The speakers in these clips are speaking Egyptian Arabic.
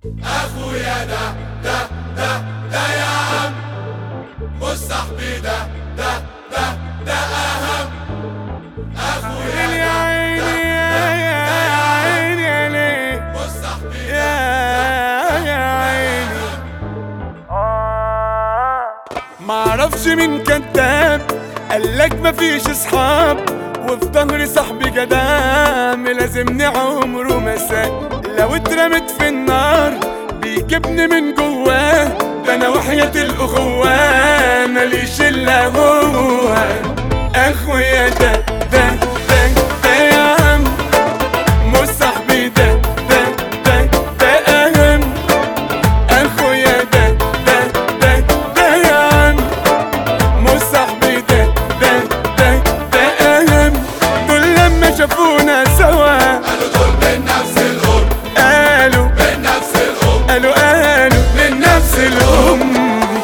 اخويا ده ده ده ده يا عم مش صاحبي ده ده ده ده اهم اخويا يا عيني يا يا عيني يا ليه مش صاحبي يا يا عيني معرفش مين كذاب قالك مفيش اصحاب وفي ظهري صاحبي جدام لازمني عمره ما ساب لو اترمت في النار بيجيبني من جواه ده انا وحياة الاخوة ماليش الا هو اخويا ده ده ده ده يا عم مش صاحبي ده ده ده ده اهم اخويا ده ده ده ده يا عم مش صاحبي ده ده ده ده اهم دول لما شافونا سوا قالوا دول من نفس الام قالوا من نفس الام قالوا قالوا من نفس الام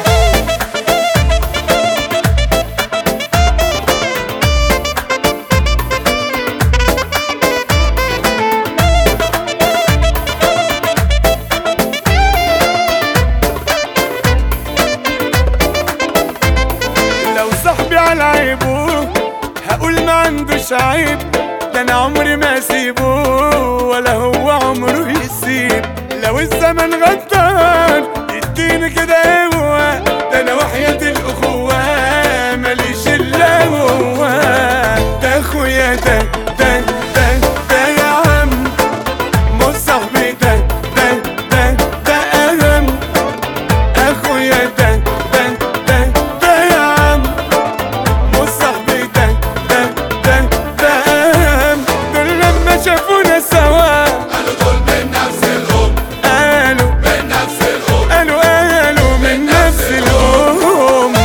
لو صاحبي على عيبه هقول ما عندوش عيب ده انا عمري ما اسيبه ولا هو عمره يسيب لو الزمن غدار يديني كده هو ده انا وحياة الاخوة ماليش الا هو ده اخويا ده ده ده ده يا عم مش صاحبي ده ده ده ده اهم اخويا ده ده ده ده يا عم مش صاحبي ده ده ده ده اهم دول لما شافونا سوا قالوا دول من نفس الام قالوا من نفس الام قالوا قالوا من نفس الام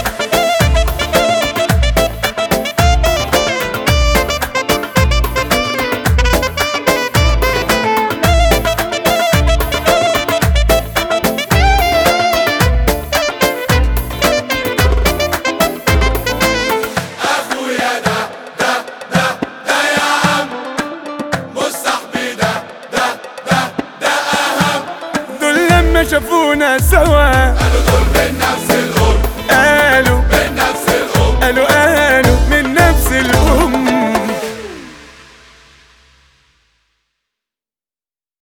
اخويا ده ده ده ده يا عم مش صاحبي ده ده ده ده اهم دول لما شافونا سوا قالوا دول من نفس الام